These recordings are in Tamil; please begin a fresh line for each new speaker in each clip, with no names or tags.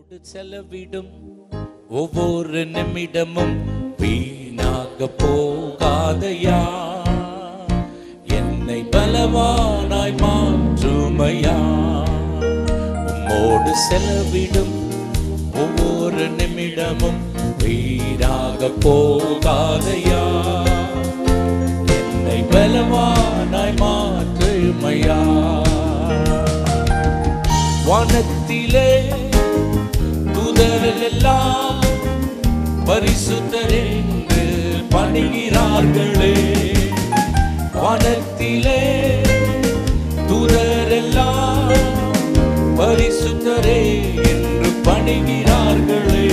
உம்மோடு செலவிடும் ஒவ்வொரு நிமிடமும் வீணாக போகாதையா என்னை பலவானாய் மாற்றுமையா உம்மோடு செலவிடும் ஒவ்வொரு நிமிடமும் வீணாக போகாதையா என்னை பலவானாய் மாற்றுமையா வானத்திலே தூதர்கள் எல்லாம் பரிசுத்தர் என்று பணிகிறார்களே வானத்திலே தூதர் எல்லாம் பரிசுத்தரே என்று பணிகிறார்களே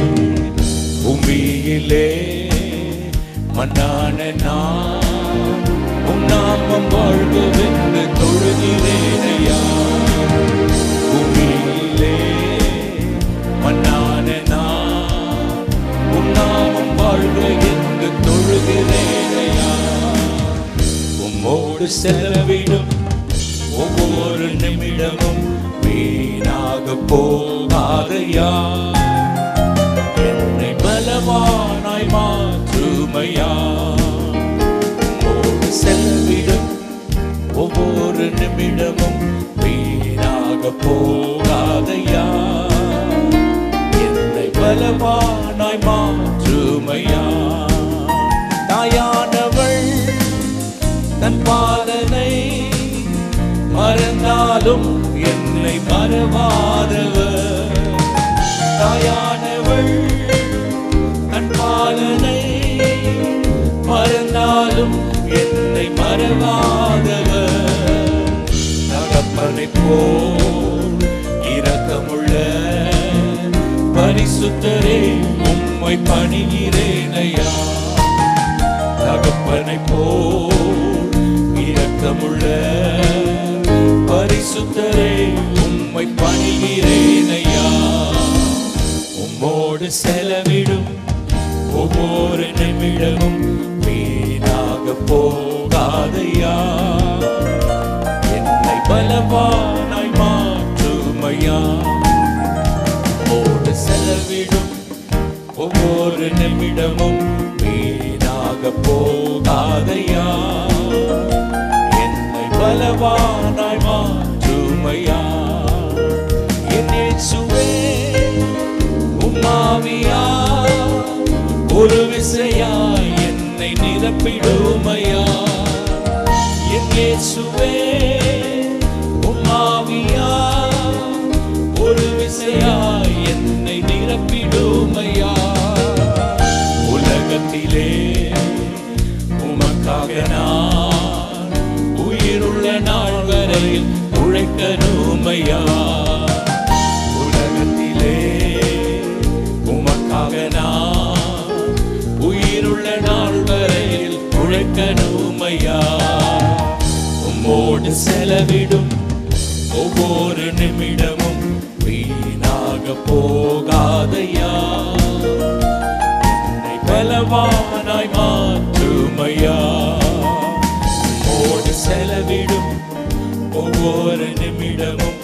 பூமியிலே மன்னான நான் உம் நாமம் வாழ்கவென்று தொழுகிறேனையா பூமியிலே மன்னான நான் உம் நாமம் வாழ்க என்று தொழுகிறேனையா உம்மோடு செலவிடும் ஒவ்வொரு நிமிடமும் வீணாக போகாதையா என்னை பலவானாய் மாற்றுமையா உம்மோடு செலவிடும் ஒவ்வொரு நிமிடமும் வீணாக போகாதையா என்னை பலவானாய் மாற்றுமையா தாயானவள் தன் பாலனை மறந்தாலும் என்னை மறவாதவர் தாயானவள் தன் பாலனை மறந்தாலும் என்னை மறவாதவர் தகப்பனை போல் இரக்கமுள்ள பரிசுத்தரே உம்மை பணிகிறேனையா தகப்பனை போல் இரக்கமுள்ள பரிசுத்தரே உம்மை பணிகிறேனையா உம்மோடு செலவிடும் ஒவ்வொரு நிமிடமும் வீணாக போகாதையா என்னை பலவானாய் மாற்றுமையா உம்மோடு செலவிடும் ஒவ்வொரு நிமிடமும் வீணாக போகாதையா என்னை பலவானாய் மாற்றுமையா என் இயேசுவே உம்மாவியா ஒரு விசையாய் என்னை நிரப்பிடுமையா என் இயேசுவே உம்மாவியா ஒரு விசையாய் என்னை நிரப்பிடுமையா உலகத்திலே உமக்காக நான் உயிருள்ள நாள் வரையில் உழைக்கணுமையா உலகத்திலே உமக்காக நான் உயிருள்ள நாள் வரையில் உழைக்கணுமையா உம்மோடு செலவிடும் ஒவ்வொரு நிமிடமும் வீணாக போகாதையா என்னை பலவானாய் மாற்றுமையா உம்மோடு செலவிடும் ஒவ்வொரு நிமிடமும்